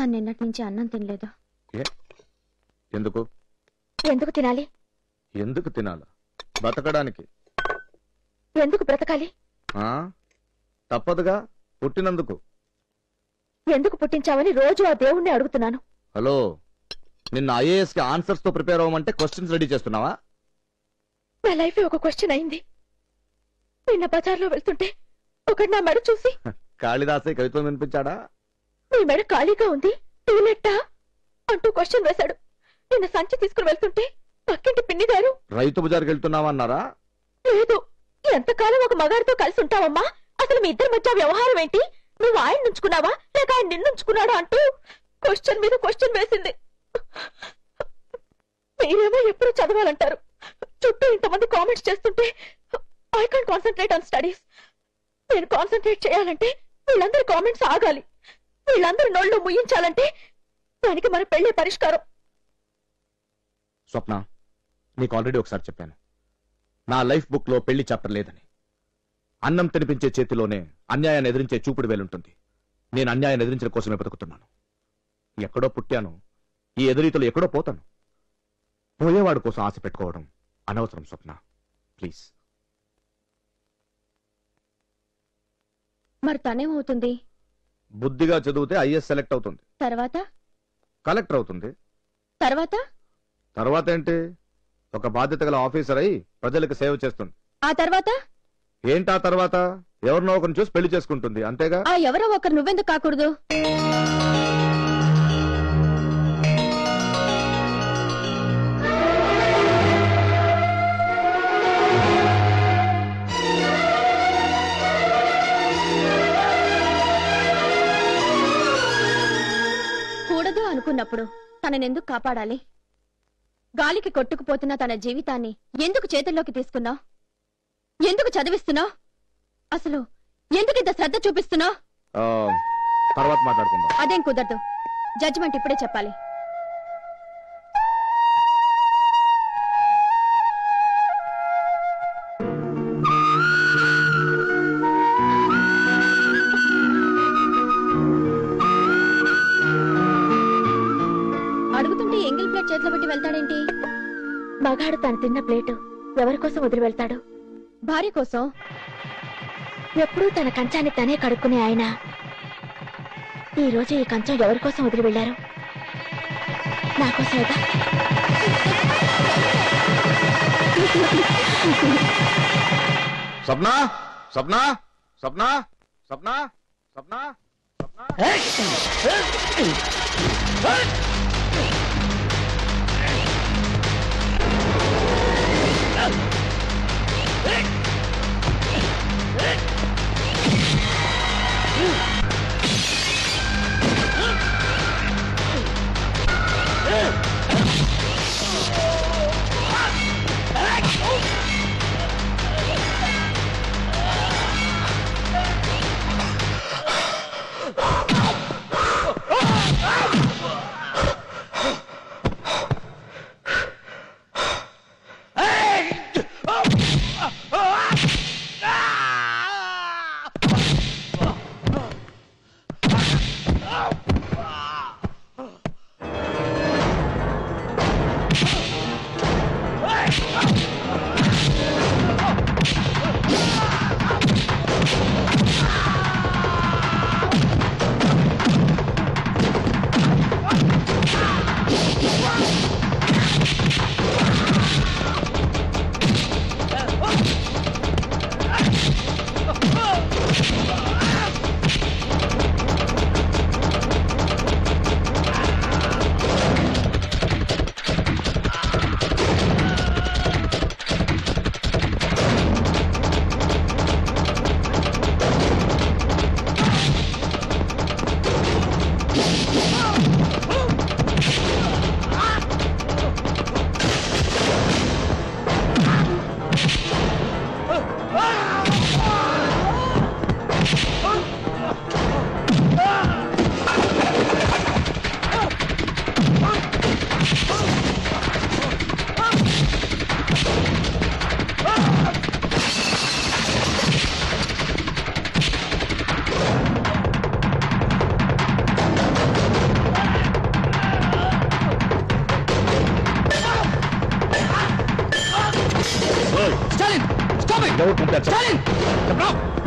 తను నిన్నటి నుంచి అన్నం తినలేదు ఏ ఎందుకు ఎందుకు తినాలి ఎందుకు తినాలి బతకడానికి ఎందుకు బ్రతకాలి ఆ తప్పదుగా పుట్టినందుకు ఎందుకు పుట్టించావని రోజు ఆ దేవుణ్ణి అడుగుతున్నాను హలో నిన్న ఐఏఎస్ కి ఆన్సర్స్ తో ప్రిపేర్ అవ్వమంటే క్వశ్చన్స్ రెడీ చేస్తున్నావా నా లైఫ్ ఒక క్వశ్చన్ అయింది నిన్న బజార్లో వెళ్తుంటే ఒకడు నా మెడ చూసి కాళిదాసే కవిత్వం వినిపించాడా మీ మెడ ఖాళీగా ఉంది టూలెట్టా అంటూ క్వశ్చన్ వేశాడు నిన్న సంచి తీసుకుని వెళ్తుంటే పక్కింటి పిన్ని గారు రైతు బజార్కి వెళ్తున్నావా అన్నారా లేదు ఎంతకాలం ఒక మగాడితో కలిసి ఉంటావమ్మా అసలు మీ ఇద్దరి మధ్య వ్యవహారం ఏంటి నువ్వు ఆయన నుంచుకున్నావా లేక ఆయన నిన్నుంచుకున్నాడా అంటూ క్వశ్చన్ మీద క్వశ్చన్ వేసింది మీరేమో ఎప్పుడు చదవాలంటారు చుట్టూ ఇంతమంది కామెంట్స్ చేస్తుంటే I can concentrate on studies నేను కాన్సన్ట్రేట్ చేయాలంటే వీళ్ళందరి కామెంట్స్ ఆగాలి వీళ్ళందరి నోళ్ళు ముయించాలంటే దానికి మన పెళ్లే పరిష్కారం స్వప్న నీకు ఆల్రెడీ ఒకసారి చెప్పాను నా లైఫ్ బుక్ లో పెళ్లి చాప్టర్ లేదని అన్నం తినిపించే చేతిలోనే అన్యాయాన్ని ఎదిరించే చూపుడు వేలుంటుంది నేను అన్యాయాన్ని ఎదిరించడం కోసమే బతుకుతున్నాను ఎక్కడో పుట్టాను ఈ ఎదురీతలో ఎక్కడో పోతాను పోయేవాడు కోసం ఆశ పెట్టుకోవడం అనవసరం స్వప్న ప్లీజ్ మరి తనేమవుతుంది బుద్ధిగా చదివితే ఐఎస్ సెలెక్ట్ అవుతుంది తర్వాత కలెక్టర్ అవుతుంది తర్వాత తర్వాత ఏంటి ఒక బాధ్యత గల ఆఫీసర్ అయి ప్రజలకు సేవ చేస్తుంది ఆ తర్వాత ఏంటా తర్వాత ఎవరినో ఒకరిని చూసి పెళ్లి చేసుకుంటుంది అంతేగా ఆ ఎవరో ఒకరు నువ్వెందుకు కాకూడదు కూడదు అనుకున్నప్పుడు తననెందుకు కాపాడాలి గాలికి కొట్టుకుపోతున్న తన జీవితాన్ని ఎందుకు చేతుల్లోకి తీసుకున్నావు ఎందుకు చదివిస్తున్నావు అసలు ఎందుకు ఇంత శ్రద్ధ చూపిస్తున్నావు ఆ, తర్వాత మాట్లాడుకుందాం అదేం కుదరదు జడ్జిమెంట్ ఇప్పుడే చెప్పాలి అడుగుతుంటే ఎంగిల్ ప్లేట్ చేతిలో పెట్టి వెళ్తాడేంటి మగాడు తను తిన్న ప్లేటు ఎవరి కోసం వదిలి వెళ్తాడు భార్య కోసం ఎప్పుడూ తన కంచాన్ని తనే కడుక్కునే ఆయన ఈ రోజు ఈ కంచం ఎవరి కోసం వదిలి వెళ్ళారు నా కోసమేగా స్వప్న స్వప్న స్వప్న స్వప్న స్వప్న స్వప్న ఓయ్, స్టాలిన్ స్టాప్ ఇట్ ఎవరు పంపారు చెప్పు. స్టాలిన్ చెప్పరా?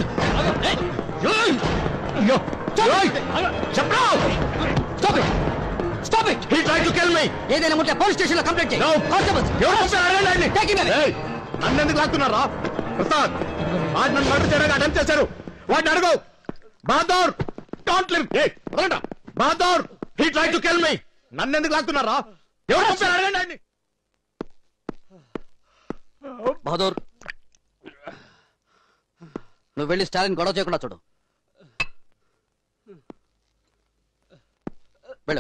అయ్యో, ఓయ్, చెప్పరా? Stop it stop it He tried to kill me. ఏదైనా ఉంటే పోలీస్ స్టేషన్ లో కంప్లైంట్ చేయి No. కానిస్టేబుల్స్ ఎవరు పంపారు? అడగండి ఆయన్ని. Take him away. ఏయ్, నన్ను ఎందుకు లాక్కున్నారా ప్రసాద్ వాడు నన్ను మర్డర్ చేయడానికి అటెంప్ట్ చేశారు వాడిని అడుగు Bahadur don't leave Bahadur he try to kill me నన్ను ఎందుకు లాక్కున్నారా ఎవరు పంపారు? అడగండి ఆయన్ని. బహదూర్ నువ్వు వెళ్ళి స్టాలిన్ గొడవ చేయకుండా చూడు వెళ్ళు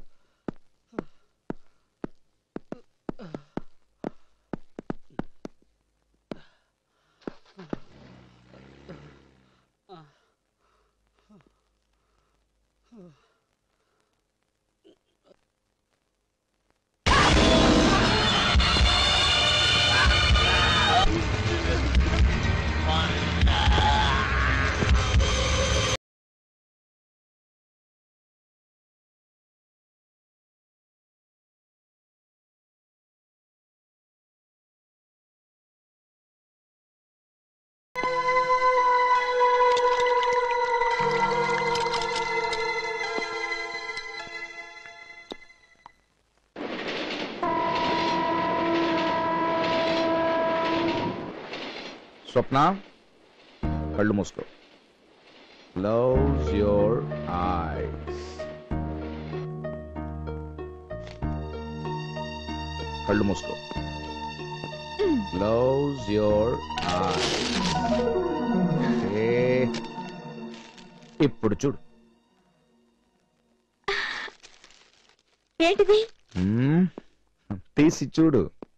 స్వప్న కళ్ళు మూసుకో క్లోజ్ యోర్ ఐస్ కళ్ళు మూసుకో క్లోజ్ యోర్ ఐస్ ఇప్పుడు చూడు ఏంటిది మ్మ్. తీసి చూడు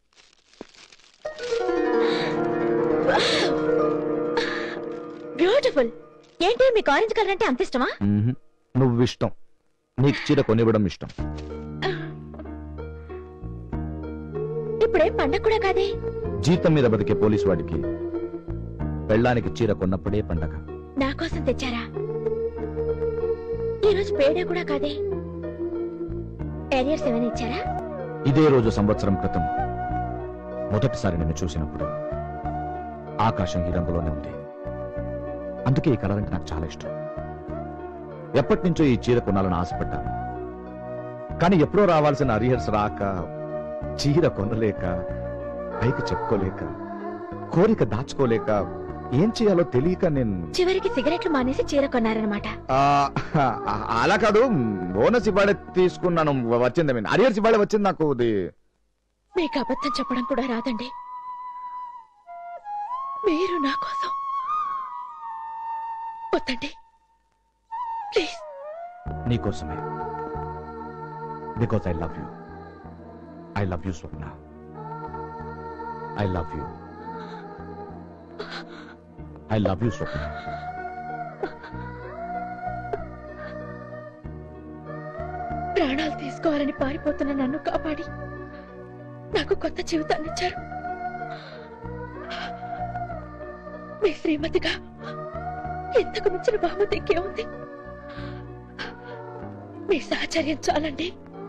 బ్యూటిఫుల్ ఏంటి మీకు ఆరెంజ్ కలర్ అంటే అంత ఇష్టమా మ్మ్. నువ్వు ఇష్టం నీకు చీర కొనివ్వడం ఇష్టం ఇప్పుడేం పండగ కూడా కాదే జీతం మీద బతికే పోలీసు వాడికి పెళ్ళానికి చీర కొన్నప్పుడే పండగ నా కోసం తెచ్చారా ఈరోజు పేడే కూడా కాదే ఏరియర్స్ ఏమైనా ఇచ్చారా ఇదే రోజు సంవత్సరం క్రితం మొదటిసారి నిన్ను చూసినప్పుడు ఆకాశం ఈ రంగులోనే ఉంది అందుకే ఈ కలర్ అంటే నాకు చాలా ఇష్టం ఎప్పటి నుంచో ఈ చీర కొనాలని ఆశపడ్డాను కానీ ఎప్పుడో రావాల్సిన అరియర్స్ రాక చీర కొనలేక పైకి చెప్పుకోలేక కోరిక దాచుకోలేక ఏం చేయాలో తెలియక నేను చివరికి సిగరెట్లు మానేసి చీర కొన్నారనమాట ఆ, అలా కాదు బోనస్ ఇవాళ తీసుకున్నాను వచ్చింది మీన్ అరియర్స్ ఇవాళ వచ్చింది నాకు ఇది మీకు అబద్ధం చెప్పడం కూడా రాదండి మీరు నా కోసం వద్దండి ప్లీజ్ నీకోసమే because I love you I love you Swapna I love you I love you Swapna ప్రాణాలు తీసుకోవాలని పారిపోతున్న నన్ను కాపాడి నాకు కొత్త జీవితాన్ని ఇచ్చారు మీ శ్రీమతిగా ఎంతకు మించిన బహుమతి ఇంకేముంది మీ సహచర్యం చాలండి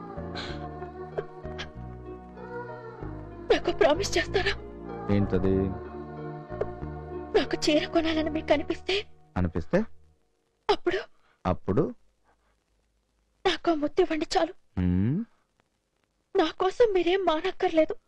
నాకు ప్రామిస్ చేస్తారా ఏంటది నాకు చీర కొనాలని మీకు అనిపిస్తే అనిపిస్తే అప్పుడు అప్పుడు నాకు ఆ ముద్దు ఇవ్వండి చాలు హ్మ్, నా కోసం మీరేం మానక్కర్లేదు